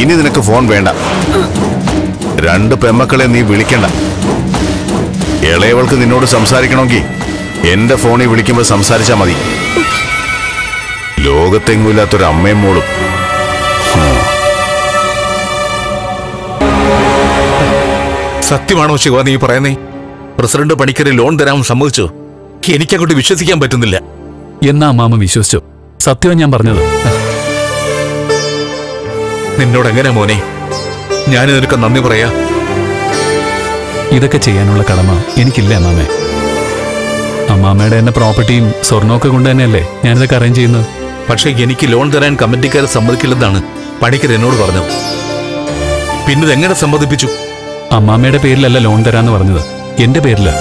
ഇനി നിനക്ക് ഫോൺ വേണ്ട രണ്ട് പെമ്മക്കളെ നീ വിളിക്കണ്ട ഇളയവൾക്ക് നിന്നോട് സംസാരിക്കണമെങ്കിൽ എന്റെ ഫോണിൽ വിളിക്കുമ്പോൾ സംസാരിച്ചാ മതി ലോകത്തെങ്ങുമില്ലാത്തൊരു അമ്മയും മോളും സത്യമാണോ ശിവ നീ പറയുന്നേ പ്രസിഡന്റ് പണിക്കര് ലോൺ തരാൻ സമ്മതിച്ചോ എനിക്കങ്ങോട്ട് വിശ്വസിക്കാൻ പറ്റുന്നില്ല എന്നാ അമ്മാമ്മ വിശ്വസിച്ചു സത്യമാണ് ഞാൻ പറഞ്ഞത് നിന്നോട് എങ്ങനെ മോനെ ഞാൻ നിനക്ക് നന്ദി പറയാ ഇതൊക്കെ ചെയ്യാനുള്ള കടമ എനിക്കില്ല അമ്മാമ്മേ അമ്മാമ്മയുടെ എന്നെ പ്രോപ്പർട്ടിയും സ്വർണ്ണമൊക്കെ കൊണ്ട് തന്നെയല്ലേ ഞാനിതൊക്കെ അറേഞ്ച് ചെയ്യുന്നത് പക്ഷെ എനിക്ക് ലോൺ തരാൻ കമ്മിറ്റിക്കാരെ സമ്മതിക്കില്ലെന്നാണ് പണിക്കർ എന്നോട് പറഞ്ഞത് പിന്നെ ഇതെങ്ങനെ സമ്മതിപ്പിച്ചു അമ്മാമ്മയുടെ പേരിലല്ല ലോൺ തരാന്ന് പറഞ്ഞത് എന്റെ പേരില്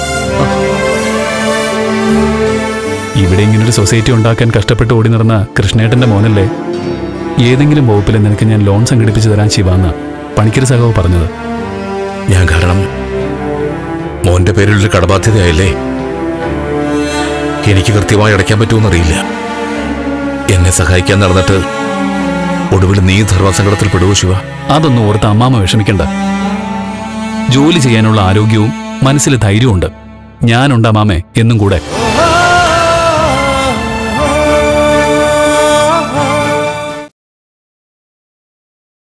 ഇവിടെ ഇങ്ങനൊരു സൊസൈറ്റി ഉണ്ടാക്കാൻ കഷ്ടപ്പെട്ട് ഓടി നടന്ന കൃഷ്ണേട്ടന്റെ മോനല്ലേ ഏതെങ്കിലും വകുപ്പിൽ നിനക്ക് ഞാൻ ലോൺ സംഘടിപ്പിച്ചു തരാൻ ശിവാന്ന പണിക്കര് സഖാവ് പറഞ്ഞത് ഞാൻ കാരണം മോന്റെ പേരിലൊരു കടബാധ്യതയായില്ലേ എനിക്ക് കൃത്യമായി അടയ്ക്കാൻ പറ്റുമെന്നറിയില്ല എന്നെ സഹായിക്കാൻ നടന്നിട്ട് ഒടുവിൽ നീ ധർമ്മസങ്കടത്തിൽ പെടുവോ ശിവ അതൊന്നും ഓർത്ത് അമ്മാമ്മ വിഷമിക്കണ്ട ജോലി ചെയ്യാനുള്ള ആരോഗ്യവും മനസ്സിൽ ധൈര്യവും ഉണ്ട് ഞാനുണ്ട് അമ്മാമേ എന്നും കൂടെ